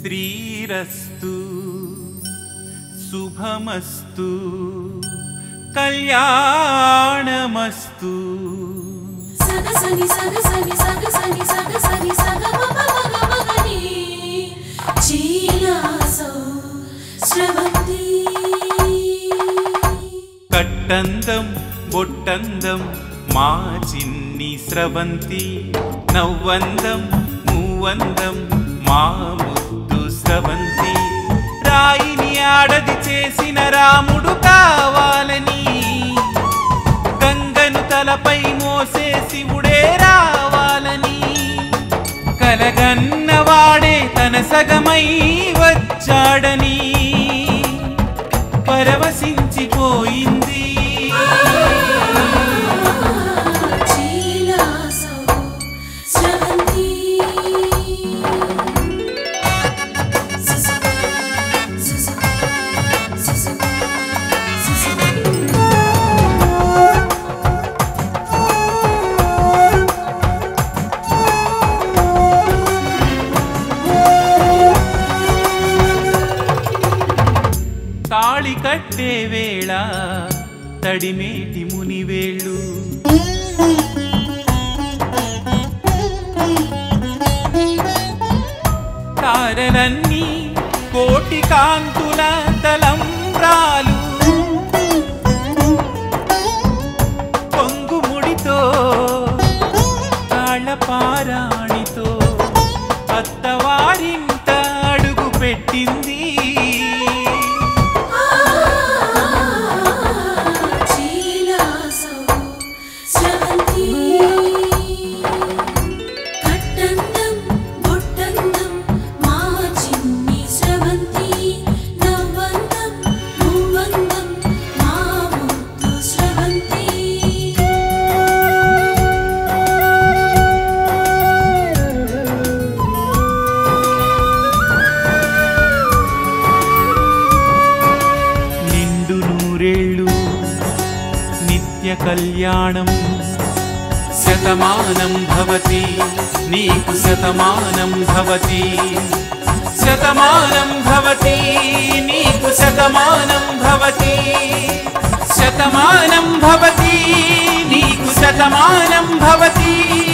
శ్రీరస్తు శుభమస్తు కళ్యాణమస్తు సగ సని సగ సని సగ సని సగ సని సగ మగ మగ మగని చీలాసో స్రవంతి కట్టందం బొట్టందం మా చిన్ని స్రవంతి నవ్వందం మూవందం మా ముద్దు స్రవంతి రాయిని ఆడది చేసిన రాముడు కావాలని గంగను తలపై మోసే శివుడే రావాలని కలగన్నవాడే తన సగమై వచ్చాడని పరవశించిపోయింది చీలాసో స్రవంతి సుసు సుసు సుసు సుసు తాళి కట్టే వేళ తడిమేటి మునివేళ్ళు తారలన్నీ కోటి కాంతుల తలంబ్రాలు పొంగుముడితో తాళపారాణితో అత్తవారింట అడుగు పెట్టింది చీలాసో స్రవంతి కట్టందం బొట్టందం మా చిన్ని స్రవంతి నవ్వందం మూవందం మా ముద్దు స్రవంతి నిండు నూరేళ్ళు నిత్య కళ్యాణం శతమానం భవతి నీకు శతమానం భవతి శతమానం భవతి నీకు శతమానం భవతి శతమానం భవతి నీకు శతమానం భవతి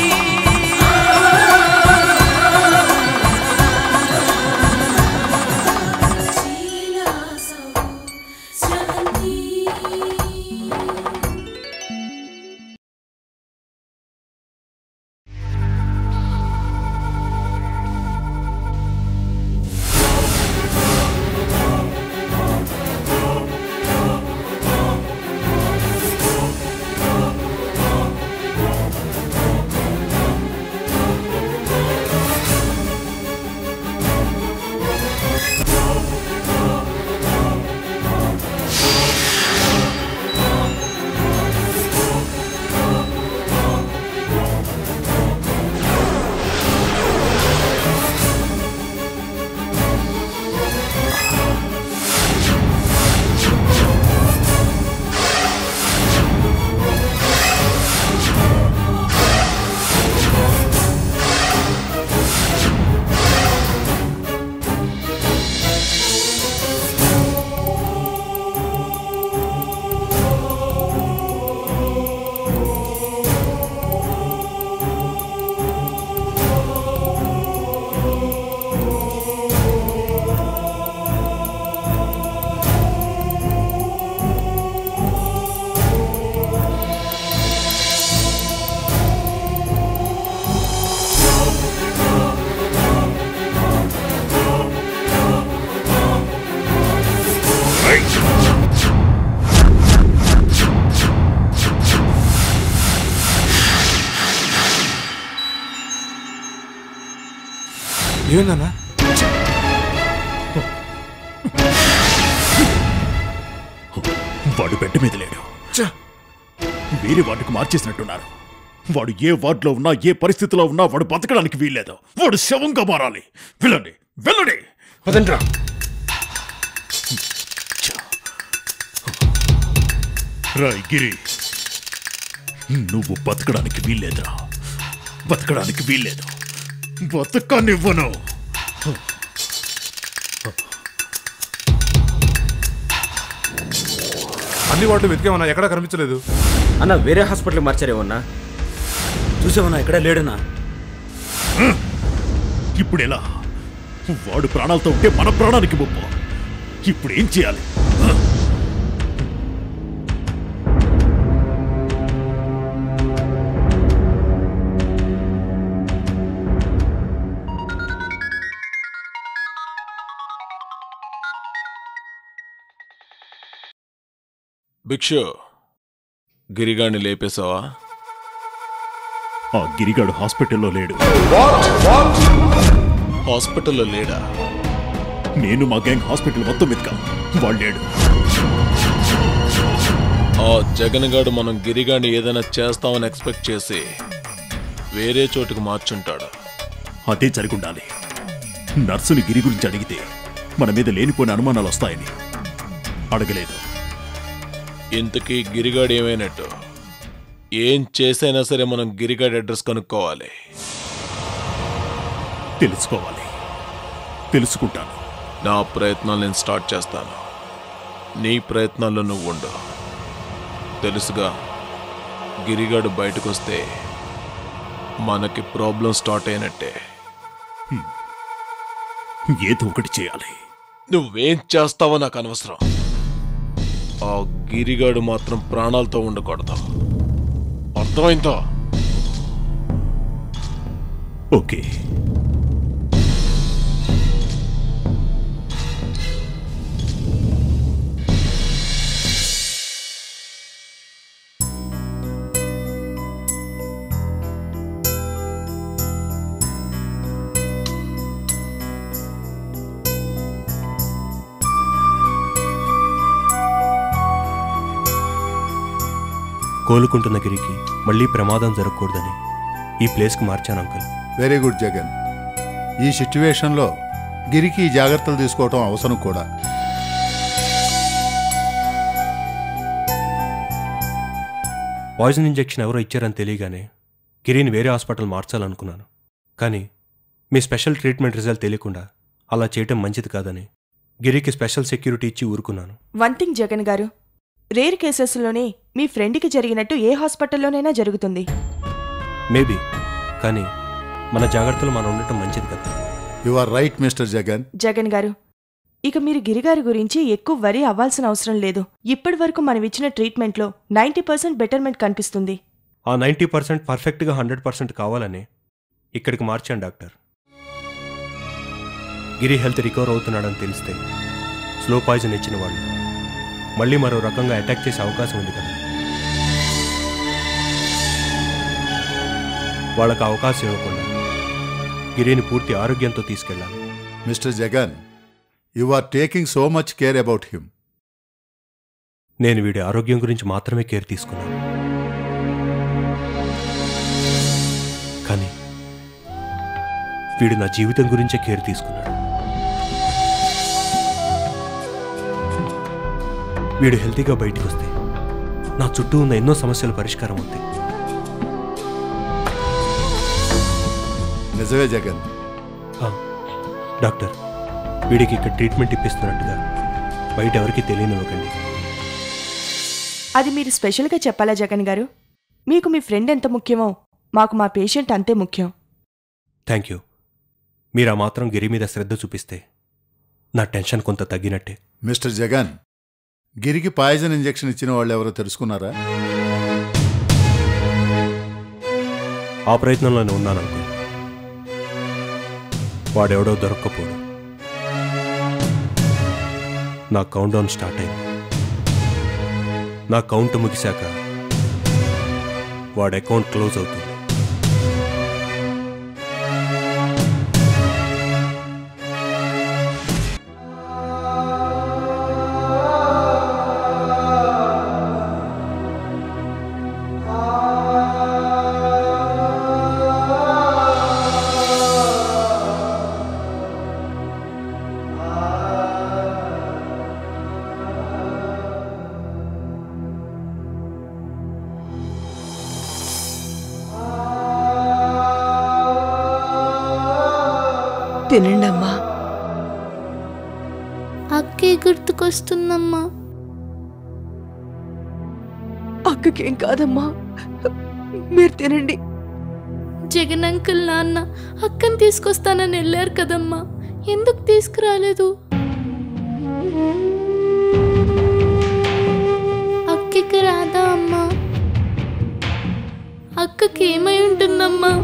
చీలాసో స్రవంతి ఏమన్నా వాడు బెడ్ మీద లేడు వేరే వార్డుకు మార్చేసినట్టున్నారు వాడు ఏ వార్డులో ఉన్నా ఏ పరిస్థితిలో ఉన్నా వాడు బతకడానికి వీల్లేదు వాడు శవంగా మారాలి వెళ్ళండి వెళ్ళండి పదండ్రా రాయ్ గిరి నువ్వు బతకడానికి వీల్లేదురా బతకడానికి వీల్లేదు బతకనివ్వను అన్ని వాటిలో వెతికేమన్నా ఎక్కడా కనిపించలేదు అన్న వేరే హాస్పిటల్ మార్చారేమన్నా చూసామన్నా ఎక్కడ లేడన్నా ఇప్పుడు ఎలా వాడు ప్రాణాలతో ఉంటే మన ప్రాణానికి ముప్పు ఇప్పుడు ఏం చేయాలి భిక్షు గిరిగాడిని లేపేశావా ఆ గిరిగాడు హాస్పిటల్లో లేడు హాస్పిటల్లో లేడా నేను మా గ్యాంగ్ హాస్పిటల్ మొత్తం వెతికా వాడు లేడు ఆ జగన్ గాడు మనం గిరిగాడిని ఏదైనా చేస్తామని ఎక్స్పెక్ట్ చేసి వేరే చోటుకు మార్చుంటాడు అదే జరుగుండాలి నర్సుని గిరి గురించి అడిగితే మన మీద లేనిపోయిన అనుమానాలు వస్తాయని అడగలేదు ఇంతకీ గిరిగాడు ఏమైనట్టు ఏం చేసైనా సరే మనం గిరిగాడి అడ్రస్ కనుక్కోవాలి తెలుసుకోవాలి తెలుసుకుంటాను నా ప్రయత్నాలు నేను స్టార్ట్ చేస్తాను నీ ప్రయత్నాల్లో నువ్వు ఉండు తెలుసుగా గిరిగాడు బయటకు వస్తే మనకి ప్రాబ్లం స్టార్ట్ అయినట్టే ఏదో ఒకటి చేయాలి నువ్వేం చేస్తావో నాకు అనవసరం ఆ గిరిగాడు మాత్రం ప్రాణాలతో ఉండకూడదు అర్థమైందో ఓకే కోలుకుంటున్న గిరికి మళ్ళీ ప్రమాదం జరగకూడదని ఈ ప్లేస్కి మార్చాను అంకుల్ వెరీ గుడ్ జగన్ ఈ సిట్యువేషన్లో గిరికి ఈ జాగ్రత్తలు తీసుకోవటం అవసరం కూడా పాయిజన్ ఇంజెక్షన్ ఎవరో ఇచ్చారని తెలియగానే గిరిని వేరే హాస్పిటల్ మార్చాలనుకున్నాను కానీ మీ స్పెషల్ ట్రీట్మెంట్ రిజల్ట్ తెలియకుండా అలా చేయటం మంచిది కాదని గిరికి స్పెషల్ సెక్యూరిటీ ఇచ్చి ఊరుకున్నాను వన్ థింగ్ జగన్ గారు రేర్ కేసెస్లోనే మీ ఫ్రెండ్కి జరిగినట్టు ఏ హాస్పిటల్లోనైనా జరుగుతుంది మేబీ కానీ మన జాగ్రత్తలు మనం ఉండటం మంచిది కదా you are right mister Jagan Jagan గారు ఇక మీరు గిరిగారి గురించి ఎక్కువ వరి అవ్వాల్సిన అవసరం లేదు ఇప్పటి వరకు మనం ఇచ్చిన ట్రీట్మెంట్లో నైంటీ పర్సెంట్ బెటర్మెంట్ కనిపిస్తుంది ఆ నైంటీ పర్సెంట్ పర్ఫెక్ట్గా హండ్రెడ్ పర్సెంట్ కావాలని ఇక్కడికి మార్చాను డాక్టర్ గిరి హెల్త్ రికవర్ అవుతున్నాడని తెలిస్తే స్లో పాయిజన్ ఇచ్చిన వాళ్ళు మళ్ళీ మరో రకంగా అటాక్ చేసే అవకాశం ఉంది కదా వాళ్ళకి అవకాశం ఇవ్వకుండా గిరిని పూర్తి ఆరోగ్యంతో తీసుకెళ్ళాలి mister Jagan you are taking so much care about him నేను వీడి ఆరోగ్యం గురించి మాత్రమే కేర్ తీసుకున్నాను కానీ వీడు నా జీవితం గురించే కేర్ తీసుకున్నాడు వీడు హెల్తీగా బయటికి వస్తే నా చుట్టూ ఉన్న ఎన్నో సమస్యలు పరిష్కారం అవుతాయి నిజమే జగన్ ఆ, డాక్టర్ వీడికి ఇక్కడ ట్రీట్మెంట్ ఇప్పిస్తున్నట్టుగా బయట ఎవరికీ తెలియనివ్వకండి అది మీరు స్పెషల్గా చెప్పాలా జగన్ గారు మీకు మీ ఫ్రెండ్ ఎంత ముఖ్యమో మాకు మా పేషెంట్ అంతే ముఖ్యం థ్యాంక్ యూ మీరు ఆ మాత్రం గిరి మీద శ్రద్ధ చూపిస్తే నా టెన్షన్ కొంత తగ్గినట్టే మిస్టర్ జగన్ గిరికి పాయిజన్ ఇంజెక్షన్ ఇచ్చిన వాళ్ళు ఎవరో తెలుసుకున్నారా ఆ ప్రయత్నంలోనే ఉన్నాను అనుకో వాడెవడో దొరక్కపోడు నా కౌంట్ డౌన్ స్టార్ట్ అయింది నా కౌంట్ ముగిశాక వాడి అకౌంట్ క్లోజ్ అవుతుంది తినండి అమ్మా అక్కే గుర్తుకొస్తుందమ్మా అక్కకేం కాదమ్మా మీరు తినండి జగన్ అంకుల్ నాన్న అక్కని తీసుకొస్తానని వెళ్ళారు కదమ్మా ఎందుకు తీసుకురాలేదు అక్కకి రాదా అమ్మా అక్కకి ఏమై ఉంటుందమ్మా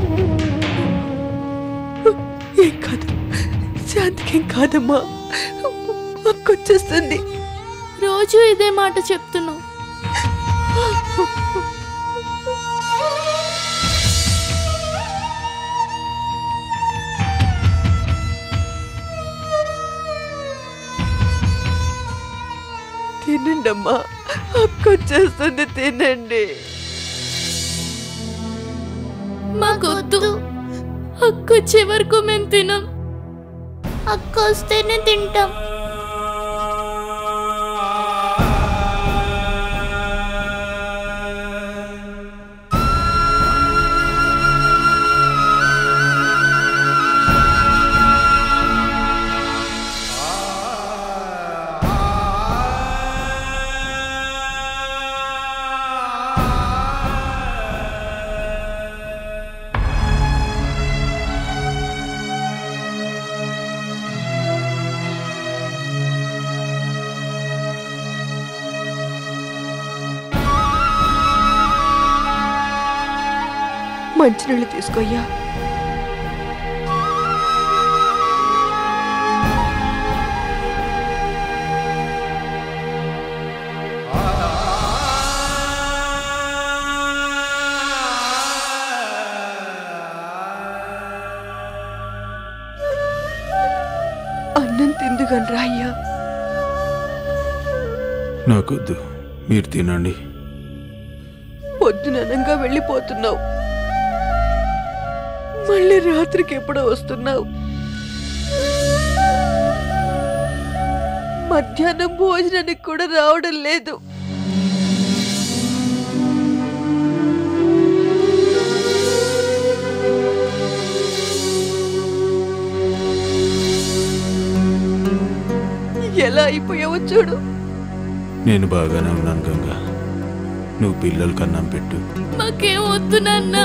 ఏం కాదు శాంతికేం కాదమ్మా అక్కొచ్చేస్తుంది రోజు ఇదే మాట చెప్తున్నావు తినండి అమ్మా అక్కొచ్చేస్తుంది తినండి మాకొద్దు అక్క వచ్చే వరకు మేము తినం అక్క వస్తేనే తింటాం మంచినీళ్ళు తీసుకోయ్యా అన్నం తిందుగని రాయ్యా నాకొద్దు మీరు తినండి పొద్దుననంగా వెళ్ళిపోతున్నావు మళ్ళీ రాత్రికి ఎప్పుడో వస్తున్నావు మధ్యాహ్నం భోజనానికి కూడా రావడం లేదు ఎలా అయిపోయావో చూడు నేను బాగానే ఉన్నాను గంగా నువ్వు పిల్లలకి అన్నం పెట్టు మాకేం వద్దు నాన్న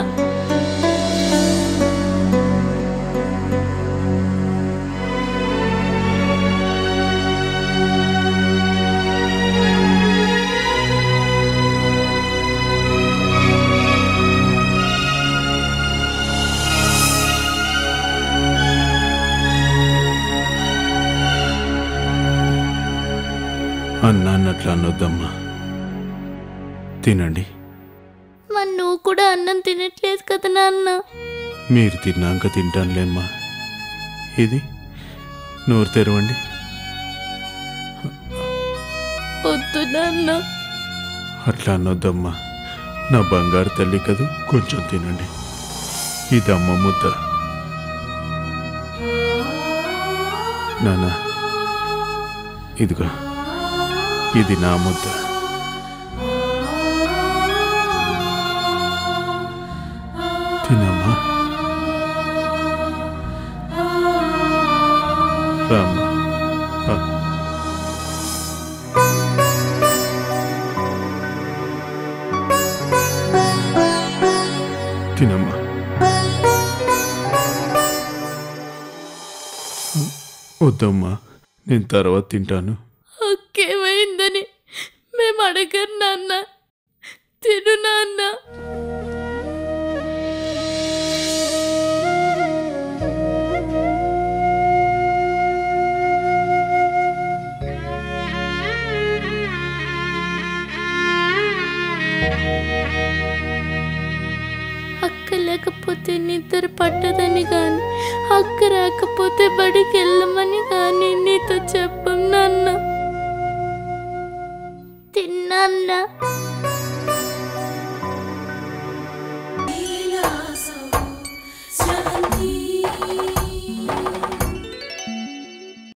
అన్నాన్ని అట్లా అనొద్దమ్మా తినండి మరి నువ్వు కూడా అన్నం తినట్లేదు కదా నాన్న మీరు తిన్నాక తింటానులేమ్మా ఇది నోరు తెరవండి వద్దు నాన్న అట్లా అనొద్దమ్మా నా బంగారు తల్లి కదూ కొంచెం తినండి ఇది అమ్మ ముద్ద నానా ఇదిగో ఇది నా ముద్ద తినమ్మా రామ్మా రా. తినమ్మా వద్దమ్మా నేను తర్వాత తింటాను అక్కేమైందని మేము అడగరు నాన్న తిను నాన్న అక్క లేకపోతే నిద్ర పట్టదని గాని అక్క రాకపోతే బడికి వెళ్ళమని గాని నీతో చెప్పం నాన్న తిన్నా